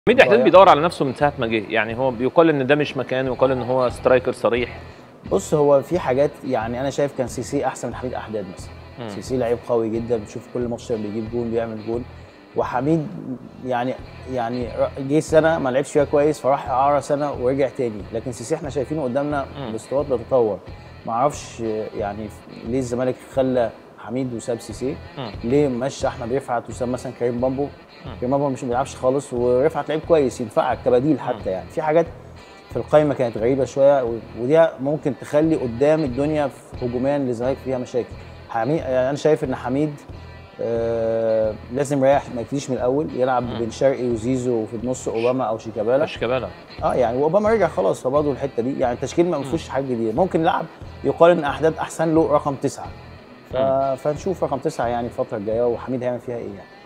حميد حداد ضيع. بيدور على نفسه من ساعه ما جه يعني هو بيقال ان ده مش مكانه ويقال ان هو سترايكر صريح بص هو في حاجات يعني انا شايف كان سي سي احسن من حميد احداد مثلا مم. سي سي لعيب قوي جدا بتشوف كل ماتش بيجيب جون بيعمل جون وحميد يعني يعني جه سنه ما لعبش فيها كويس فراح اعاره سنه ورجع تاني لكن سي سي احنا شايفينه قدامنا مم. باستمرار بيتطور ما اعرفش يعني ليه الزمالك خلى حميد وساب سي سي مم. ليه مشى احمد رفعت وساب مثلا كريم بامبو مم. كريم بامبو مش ما بيلعبش خالص ورفعت لعيب كويس ينفعك كبديل حتى يعني في حاجات في القايمه كانت غريبه شويه و- ودي ممكن تخلي قدام الدنيا في هجوميا للزمالك فيها مشاكل حميد يعني انا شايف ان حميد آه لازم يريح ما يبتديش من الاول يلعب مم. بين شرقي وزيزو وفي النص اوباما او شيكابالا شيكابالا اه يعني واوباما رجع خلاص فبرضه الحته دي يعني التشكيل ما فيهوش حاجه جديده ممكن يلعب يقال ان احداد احسن له رقم تسعه ف... فنشوف رقم تسعه يعني الفتره الجايه وحميد هيعمل فيها ايه يعني